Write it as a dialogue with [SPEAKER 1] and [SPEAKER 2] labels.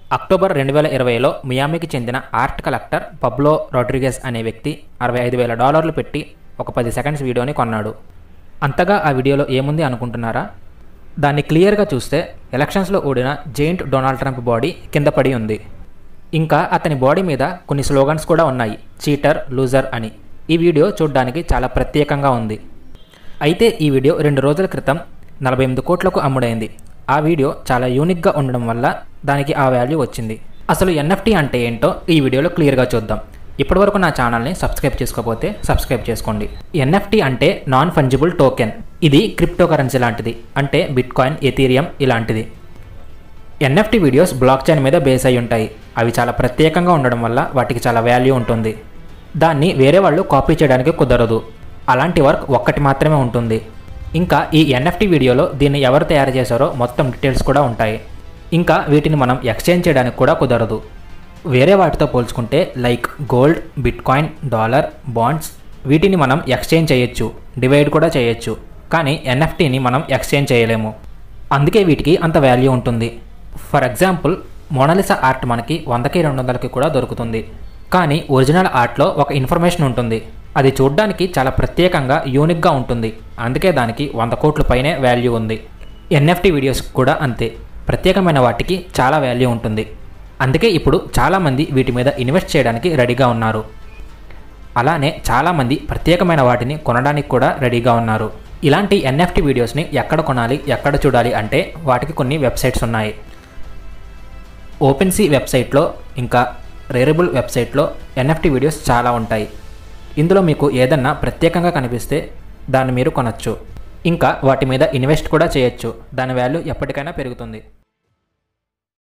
[SPEAKER 1] October రెండు వేల ఇరవైలో మియామికి చెందిన ఆర్ట్ కలెక్టర్ పబ్లో రాడ్రిగెస్ అనే వ్యక్తి అరవై ఐదు వేల డాలర్లు పెట్టి ఒక పది సెకండ్స్ వీడియోని కొన్నాడు అంతగా ఆ వీడియోలో ఏముంది అనుకుంటున్నారా దాన్ని క్లియర్గా చూస్తే ఎలక్షన్స్లో ఓడిన జెయింట్ డొనాల్డ్ ట్రంప్ బాడీ కింద పడి ఉంది ఇంకా అతని బాడీ మీద కొన్ని స్లోగన్స్ కూడా ఉన్నాయి చీటర్ లూజర్ అని ఈ వీడియో చూడ్డానికి చాలా ప్రత్యేకంగా ఉంది అయితే ఈ వీడియో రెండు రోజుల క్రితం నలభై ఎనిమిది కోట్లకు అమ్ముడైంది ఆ వీడియో చాలా యూనిక్గా ఉండడం వల్ల దానికి ఆ వాల్యూ వచ్చింది అసలు ఎన్ఎఫ్టీ అంటే ఏంటో ఈ వీడియోలో క్లియర్గా చూద్దాం ఇప్పటివరకు నా ఛానల్ని సబ్స్క్రైబ్ చేసుకోకపోతే సబ్స్క్రైబ్ చేసుకోండి ఎన్ఎఫ్టీ అంటే నాన్ ఫంజిబుల్ టోకెన్ ఇది క్రిప్టో కరెన్సీ లాంటిది అంటే బిట్ కాయిన్ ఎథీరియం ఇలాంటిది ఎన్ఎఫ్టీ వీడియోస్ బ్లాక్ చైన్ మీద బేస్ అయి ఉంటాయి అవి చాలా ప్రత్యేకంగా ఉండడం వల్ల వాటికి చాలా వాల్యూ ఉంటుంది దాన్ని వేరే వాళ్ళు కాపీ చేయడానికి కుదరదు అలాంటి వర్క్ ఒక్కటి మాత్రమే ఉంటుంది ఇంకా ఈ ఎన్ఎఫ్టీ వీడియోలో దీన్ని ఎవరు తయారు చేశారో మొత్తం డీటెయిల్స్ కూడా ఉంటాయి ఇంకా వీటిని మనం ఎక్స్చేంజ్ చేయడానికి కూడా కుదరదు వేరే వాటితో పోల్చుకుంటే like gold bitcoin dollar bonds వీటిని మనం ఎక్స్చేంజ్ చేయొచ్చు డివైడ్ కూడా చేయొచ్చు కానీ ఎన్ఎఫ్టీని మనం ఎక్స్చేంజ్ చేయలేము అందుకే వీటికి అంత వాల్యూ ఉంటుంది ఫర్ ఎగ్జాంపుల్ మోనాలిసా ఆర్ట్ మనకి వందకి రెండు వందలకి కూడా దొరుకుతుంది కానీ ఒరిజినల్ ఆర్ట్లో ఒక ఇన్ఫర్మేషన్ ఉంటుంది అది చూడ్డానికి చాలా ప్రత్యేకంగా యూనిక్గా ఉంటుంది అందుకే దానికి వంద కోట్ల పైనే వాల్యూ ఉంది ఎన్ఎఫ్టీ వీడియోస్ కూడా అంతే ప్రత్యేకమైన వాటికి చాలా వాల్యూ ఉంటుంది అందుకే ఇప్పుడు చాలామంది వీటి మీద ఇన్వెస్ట్ చేయడానికి రెడీగా ఉన్నారు అలానే చాలామంది ప్రత్యేకమైన వాటిని కొనడానికి కూడా రెడీగా ఉన్నారు ఇలాంటి ఎన్ఎఫ్టీ వీడియోస్ని ఎక్కడ కొనాలి ఎక్కడ చూడాలి అంటే వాటికి కొన్ని వెబ్సైట్స్ ఉన్నాయి ఓపెన్సీ వెబ్సైట్లో ఇంకా రేరబుల్ వెబ్సైట్లో ఎన్ఎఫ్టీ వీడియోస్ చాలా ఉంటాయి ఇందులో మీకు ఏదన్నా ప్రత్యేకంగా కనిపిస్తే దాన్ని మీరు కొనచ్చు ఇంకా వాటి మీద ఇన్వెస్ట్ కూడా చేయొచ్చు దాని వాల్యూ ఎప్పటికైనా పెరుగుతుంది